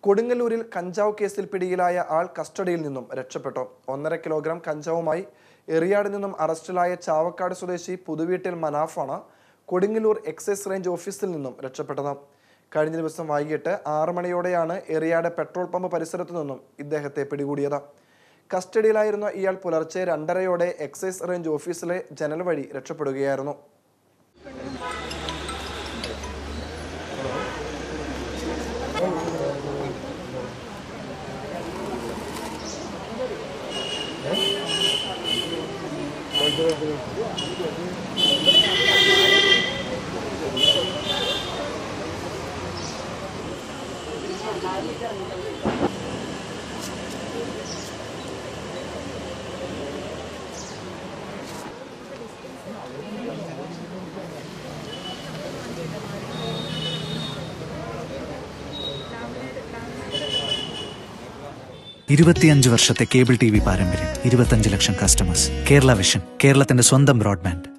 കൊടുങ്ങല്ലൂരിൽ കഞ്ചാവ് കേസിൽ പിടിയിലായ ആൾ കസ്റ്റഡിയിൽ നിന്നും രക്ഷപ്പെട്ടു ഒന്നര കിലോഗ്രാം കഞ്ചാവുമായി എറിയാട് നിന്നും അറസ്റ്റിലായ ചാവക്കാട് സ്വദേശി പുതുവീട്ടിൽ മനാഫാണ് കൊടുങ്ങല്ലൂർ എക്സൈസ് റേഞ്ച് ഓഫീസിൽ നിന്നും രക്ഷപ്പെട്ടത് കഴിഞ്ഞ ദിവസം വൈകിട്ട് ആറ് മണിയോടെയാണ് എറിയാട് പെട്രോൾ പമ്പ് പരിസരത്തു നിന്നും ഇദ്ദേഹത്തെ പിടികൂടിയത് കസ്റ്റഡിയിലായിരുന്ന ഇയാൾ പുലർച്ചെ രണ്ടരയോടെ എക്സൈസ് റേഞ്ച് ഓഫീസിലെ ജനൽ വഴി രക്ഷപ്പെടുകയായിരുന്നു ഇരുപത്തിയഞ്ച് വർഷത്തെ കേബിൾ ടി വി പാരമ്പര്യം ഇരുപത്തഞ്ച് ലക്ഷം കസ്റ്റമേഴ്സ് കേരള വിഷൻ കേരളത്തിന്റെ സ്വന്തം ബ്രോഡ്ബാൻഡ്